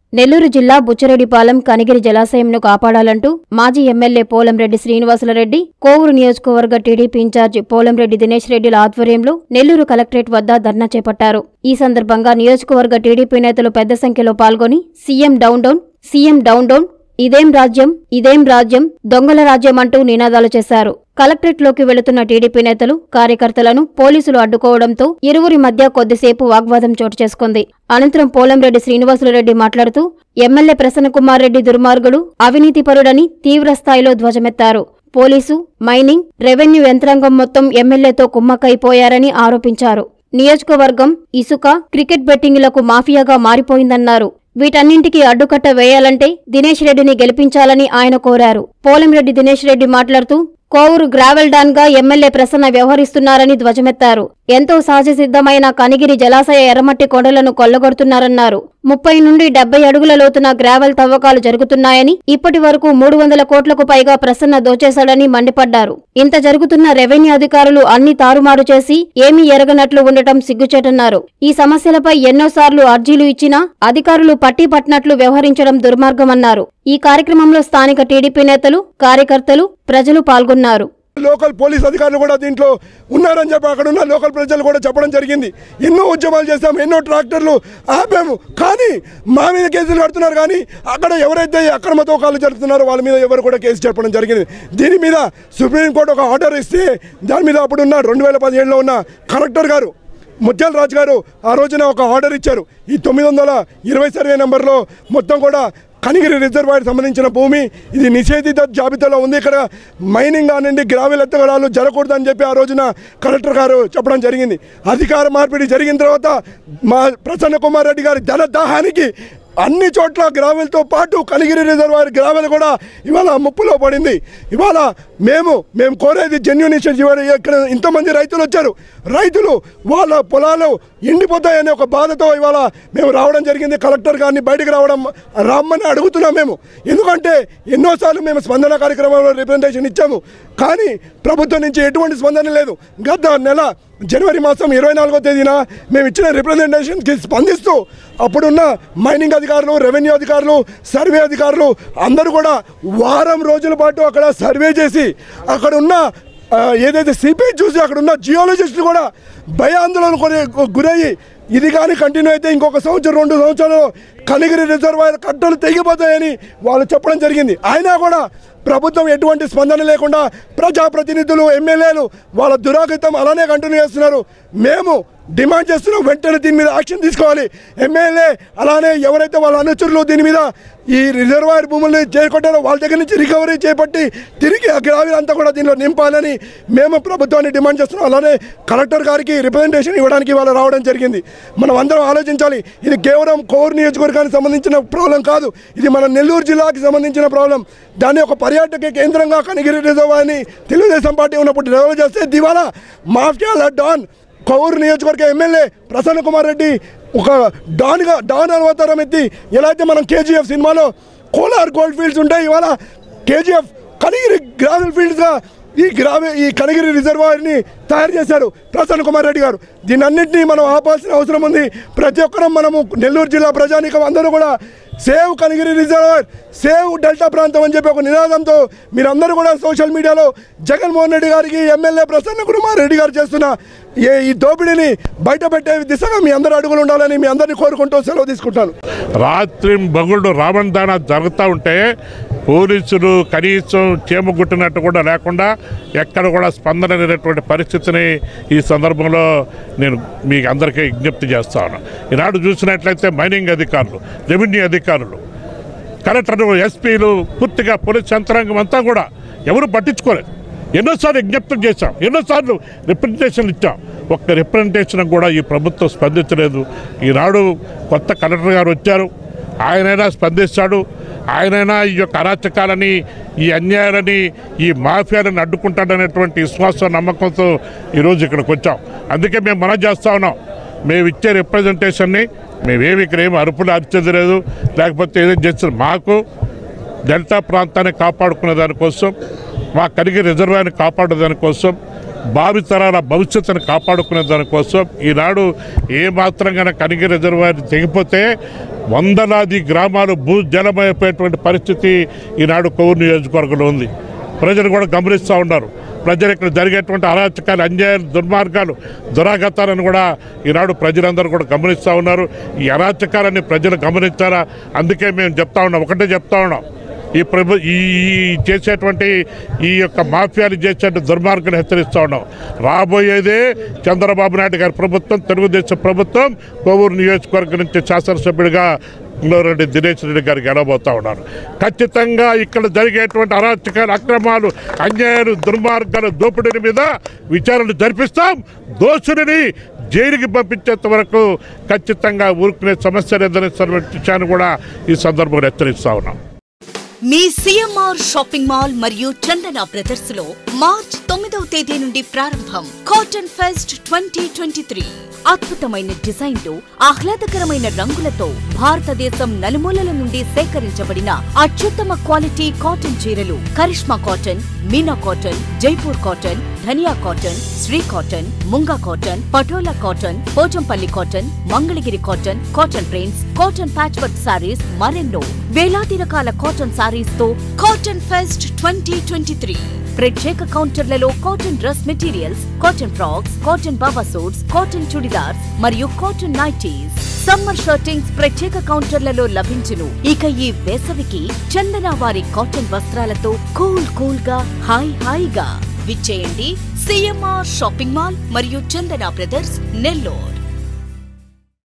నెల్లూరు జిల్లా బుచ్చిరెడ్డిపాలెం కనిగిరి జలాశయంను కాపాడాలంటూ మాజీ ఎమ్మెల్యే పోలంరెడ్డి శ్రీనివాసులరెడ్డి కోవూరు నియోజకవర్గ టీడీపీ ఇన్ఛార్జ్ పోలంరెడ్డి దినేష్ రెడ్డిల ఆధ్వర్యంలో నెల్లూరు కలెక్టరేట్ వద్ద ధర్నా చేపట్టారు ఈ సందర్భంగా నియోజకవర్గ టీడీపీ నేతలు పెద్ద సంఖ్యలో పాల్గొని CM down down CM down down ఇదేం రాజ్యం ఇదేం రాజ్యం దొంగల రాజ్యం అంటూ నినాదాలు చేశారు కలెక్టరేట్లోకి వెళుతున్న టీడీపీ నేతలు కార్యకర్తలను పోలీసులు అడ్డుకోవడంతో ఇరువురి మధ్య కొద్దిసేపు వాగ్వాదం చోటు చేసుకుంది అనంతరం పోలంరెడ్డి శ్రీనివాసులరెడ్డి మాట్లాడుతూ ఎమ్మెల్యే ప్రసన్నకుమార్ రెడ్డి దుర్మార్గుడు అవినీతిపరుడని తీవ్రస్థాయిలో ధ్వజమెత్తారు పోలీసు మైనింగ్ రెవెన్యూ యంత్రాంగం మొత్తం ఎమ్మెల్యేతో కుమ్మక్కైపోయారని ఆరోపించారు నియోజకవర్గం ఇసుక క్రికెట్ బెట్టింగులకు మాఫియాగా మారిపోయిందన్నారు వీటన్నింటికీ అడ్డుకట్ట వేయాలంటే దినేష్ రెడ్డిని గెలిపించాలని ఆయన కోరారు పోలంరెడ్డి దినేష్ రెడ్డి మాట్లాడుతూ కోవూరు గ్రావెల్ డాన్ గా ఎమ్మెల్యే ప్రసన్న వ్యవహరిస్తున్నారని ధ్వజమెత్తారు ఎంతో సహజసిద్ధమైన కనిగిరి జలాశయ ఎర్రమట్టి కొండలను కొల్లగొడుతున్నారన్నారు ముప్పై నుండి డెబ్బై అడుగుల లోతున గ్రావెల్ తవ్వకాలు జరుగుతున్నాయని ఇప్పటి వరకు మూడు వందల కోట్లకు పైగా ప్రసన్న దోచేశాడని మండిపడ్డారు ఇంత జరుగుతున్న రెవెన్యూ అధికారులు అన్ని తారుమారు చేసి ఏమీ ఎరగనట్లు ఉండటం సిగ్గుచేటన్నారు ఈ సమస్యలపై ఎన్నోసార్లు అర్జీలు ఇచ్చినా అధికారులు పట్టి పట్టినట్లు వ్యవహరించడం దుర్మార్గమన్నారు ఈ కార్యక్రమంలో స్థానిక టీడీపీ నేతలు కార్యకర్తలు ప్రజలు పాల్గొన్నారు లోకల్ పోలీస్ అధికారులు కూడా దీంట్లో ఉన్నారని చెప్పి అక్కడ ఉన్న లోకల్ ప్రజలు కూడా చెప్పడం జరిగింది ఎన్నో ఉద్యమాలు చేస్తాం ఎన్నో ట్రాక్టర్లు ఆపాము కానీ మా మీద కేసులు కడుతున్నారు కానీ అక్కడ ఎవరైతే అక్రమ తోకాలు జరుపుతున్నారో వాళ్ళ మీద ఎవరు కూడా కేసు చెప్పడం జరిగింది దీని మీద సుప్రీంకోర్టు ఒక ఆర్డర్ ఇస్తే దాని మీద అప్పుడు ఉన్న రెండు వేల పదిహేడులో ఉన్న కలెక్టర్ గారు ముత్యాల రాజు గారు ఆ రోజున ఒక ఆర్డర్ ఇచ్చారు ఈ తొమ్మిది వందల ఇరవై సర్వే నెంబర్లో మొత్తం కూడా కనిగిరి రిజర్వాయర్ సంబంధించిన భూమి ఇది నిషేధిత జాబితాలో ఉంది ఇక్కడ మైనింగ్ కానివ్వండి గ్రావెల్ ఎత్తగడాలు జరగకూడదని చెప్పి ఆ రోజున కలెక్టర్ గారు చెప్పడం జరిగింది అధికార మార్పిడి జరిగిన తర్వాత మా ప్రసన్న కుమార్ రెడ్డి గారి ధన దాహానికి అన్ని చోట్ల గ్రావెల్తో పాటు కనిగిరి రిజర్వాయర్ గ్రావెల్ కూడా ఇవాళ ముప్పులో పడింది ఇవాళ మేము మేము కోరేది జెన్యున్ ఇష్యూస్ ఇవాళ ఇక్కడ ఇంతమంది రైతులు వచ్చారు రైతులు వాళ్ళ పొలాలు ఎండిపోతాయనే ఒక బాధతో ఇవాళ మేము రావడం జరిగింది కలెక్టర్ గారిని బయటకు రావడం రమ్మని అడుగుతున్నాం మేము ఎందుకంటే ఎన్నోసార్లు మేము స్పందన కార్యక్రమంలో రిప్రజెంటేషన్ ఇచ్చాము కానీ ప్రభుత్వం నుంచి ఎటువంటి స్పందన లేదు గత నెల జనవరి మాసం ఇరవై నాలుగో తేదీన మేము ఇచ్చిన రిప్రజెంటేషన్కి స్పందిస్తూ అప్పుడున్న మైనింగ్ అధికారులు రెవెన్యూ అధికారులు సర్వే అధికారులు అందరూ కూడా వారం రోజుల పాటు అక్కడ సర్వే చేసి అక్కడ ఉన్న ఆ, ఏదైతే సిపిఐ చూసి అక్కడ ఉన్న జియాలజిస్టులు కూడా భయాందోళన కొని గురయ్యి ఇది కానీ కంటిన్యూ అయితే ఇంకొక సంవత్సరం రెండు సంవత్సరాలు కనిగిరి రిజర్వాయర్ కట్టలు తెగిపోతాయని వాళ్ళు చెప్పడం జరిగింది అయినా కూడా ప్రభుత్వం ఎటువంటి స్పందన లేకుండా ప్రజాప్రతినిధులు ఎమ్మెల్యేలు వాళ్ళ దురాగతం అలానే కంటిన్యూ చేస్తున్నారు మేము డిమాండ్ చేస్తున్నాం వెంటనే దీని మీద యాక్షన్ తీసుకోవాలి ఎమ్మెల్యే అలానే ఎవరైతే వాళ్ళ అనుచరులు దీని మీద ఈ రిజర్వాయర్ భూముల్ని చేకొట్టారో వాళ్ళ దగ్గర నుంచి రికవరీ చేపట్టి తిరిగి ఆ గ్రావీలు అంతా కూడా దీనిలో నింపాలని మేము ప్రభుత్వాన్ని డిమాండ్ చేస్తున్నాం అలానే కలెక్టర్ గారికి రిప్రజెంటేషన్ ఇవ్వడానికి వాళ్ళు రావడం జరిగింది మనం అందరం ఆలోచించాలి ఇది కేవలం కోర్ నియోజకవర్గానికి సంబంధించిన ప్రాబ్లం కాదు ఇది మన నెల్లూరు జిల్లాకి సంబంధించిన ప్రాబ్లం దాన్ని ఒక పర్యాటక కేంద్రంగా కనిగిరి రిజర్వాయర్ని తెలుగుదేశం పార్టీ ఉన్నప్పుడు డెవలప్ చేస్తే దివాలా మాఫియాల డాన్ కౌరు నియోజకవర్గ ఎమ్మెల్యే ప్రసన్న కుమార్ రెడ్డి ఒక డాన్గా డాన్ అవతారం ఎత్తి ఎలా అయితే మనం కేజీఎఫ్ సినిమాలో కోలార్ గోల్డ్ ఫీల్డ్స్ ఉంటాయి ఇవాళ కేజీఎఫ్ కనిగిరి గ్రావెల్ ఫీల్డ్స్గా ఈ గ్రావె ఈ కనిగిరి రిజర్వాయర్ని తయారు చేశారు ప్రసన్న కుమార్ రెడ్డి గారు దీన్ని అన్నింటినీ మనం ఆపాల్సిన అవసరం ఉంది ప్రతి ఒక్కరం మనము నెల్లూరు జిల్లా ప్రజానీకం అందరూ కూడా save Kanigiri reservoir save delta ప్రాంతం అని చెప్పి ఒక నినాదంతో మీరందరూ కూడా సోషల్ మీడియాలో జగన్మోహన్ రెడ్డి గారికి ఎమ్మెల్యే ప్రసన్న కుమార్ రెడ్డి గారు చేస్తున్న ఏ ఈ దోపిడీని బయట పెట్టే దిశగా మీ అందరు అడుగులు ఉండాలని మీ అందరినీ కోరుకుంటూ సెలవు తీసుకుంటాను రాత్రి బగుళ్ళు రావణదాన జరుగుతూ ఉంటే పోలీసులు కనీసం చీమ గుట్టినట్టు కూడా లేకుండా ఎక్కడ కూడా స్పందన లేనటువంటి పరిస్థితిని ఈ సందర్భంలో నేను మీకు అందరికీ విజ్ఞప్తి చేస్తాను ఈనాడు చూసినట్లయితే మైనింగ్ అధికారులు రెవెన్యూ అధికారులు కలెక్టర్లు ఎస్పీలు పూర్తిగా పోలీస్ యంత్రాంగం అంతా కూడా ఎవరు పట్టించుకోలేదు ఎన్నోసార్లు విజ్ఞప్తులు చేశాం ఎన్నోసార్లు రిప్రజెంటేషన్లు ఇచ్చాం ఒక్క రిప్రజెంటేషన్ కూడా ఈ ప్రభుత్వం స్పందించలేదు ఈనాడు కొత్త కలెక్టర్ గారు వచ్చారు ఆయనైనా స్పందిస్తాడు ఆయనైనా ఈ యొక్క అరాచకాలని ఈ అన్యాయాలని ఈ మాఫియాలను అడ్డుకుంటాడనేటువంటి విశ్వాసం నమ్మకంతో ఈరోజు ఇక్కడికి వచ్చాం అందుకే మేము మనం చేస్తా ఉన్నాం మేము ఇచ్చే రిప్రజెంటేషన్ని మేమేమి ఇక్కడ ఏమి అరుపులు అరిచేది లేదు లేకపోతే ఏదైనా చేస్తుంది మాకు డెల్టా ప్రాంతాన్ని కాపాడుకునే దానికోసం మా కలిగి రిజర్వాయర్ని కాపాడే దానికోసం భావితరాల భవిష్యత్తును కాపాడుకునే దానికోసం ఈనాడు ఏ మాత్రంగా కనిగిరి రిజర్వాయర్ తెగిపోతే వందలాది గ్రామాలు భూ జలమైపోయేటువంటి పరిస్థితి ఈనాడు కొవ్వూరు నియోజకవర్గంలో ఉంది ప్రజలు కూడా గమనిస్తూ ఉన్నారు ప్రజలు ఇక్కడ జరిగేటువంటి అరాచకాలు అన్యాయాలు దుర్మార్గాలు దురాగతాలను కూడా ఈనాడు ప్రజలందరూ కూడా గమనిస్తూ ఉన్నారు ఈ అరాచకాలని ప్రజలు గమనించారా అందుకే మేము చెప్తా ఉన్నాం ఒకటే చెప్తా ఉన్నాం ఈ ప్రభు ఈ ఈ చేసేటువంటి ఈ యొక్క మాఫియాలు చేసేటువంటి దుర్మార్గాలు హెచ్చరిస్తూ ఉన్నాం రాబోయేదే చంద్రబాబు నాయుడు గారి ప్రభుత్వం తెలుగుదేశం ప్రభుత్వం కోవూరు నియోజకవర్గం నుంచి శాసనసభ్యుడిగా రెడ్డి దినేష్ రెడ్డి గారు గెలవబోతా ఉన్నారు ఖచ్చితంగా ఇక్కడ జరిగేటువంటి అరాచకాలు అక్రమాలు అన్యాయాలు దుర్మార్గాలు దోపిడీల మీద విచారణ జరిపిస్తాం దోషుడిని జైలుకి పంపించేంత వరకు ఖచ్చితంగా ఊరుకునే సమస్య లేదనే విషయాన్ని కూడా ఈ సందర్భంగా హెచ్చరిస్తా ఉన్నాం మీ సిఎంఆర్ షాపింగ్ మాల్ మరియు చందన బ్రదర్స్ లో మార్చ్ తొమ్మిదవ తేదీ నుండి ప్రారంభం cotton fest twenty twenty three అద్భుతమైన డిజైన్లు ఆహ్లాదకరమైన రంగులతో భారతదేశం నలుమూలల నుండి సేకరించబడిన అత్యుత్తమ క్వాలిటీ కాటన్ చీరలు Karishma cotton Meena cotton Jaipur cotton Dhaniya cotton Shri cotton Munga cotton Patola cotton Pochampally cotton Mangalagiri cotton cotton prints cotton patch work sarees మరెన్నో వేలాది రకాల కాటన్ సారీస్ తో cotton fest twenty twenty three ప్రత్యేక కౌంటర్లలో cotton dress materials cotton frocks cotton baba suits cotton chudidars మరియు cotton nighties summer shirtings ప్రత్యేక కౌంటర్లలో లభించును ఇక ఈ వేసవికి చందన వారి కాటన్ వస్త్రాలతో కూల్ కూల్ గా హాయ్ హాయిగా విచ్చేయండి సిఎంఆర్ షాపింగ్ మాల్ మరియు చందన బ్రదర్స్ నెల్లూరు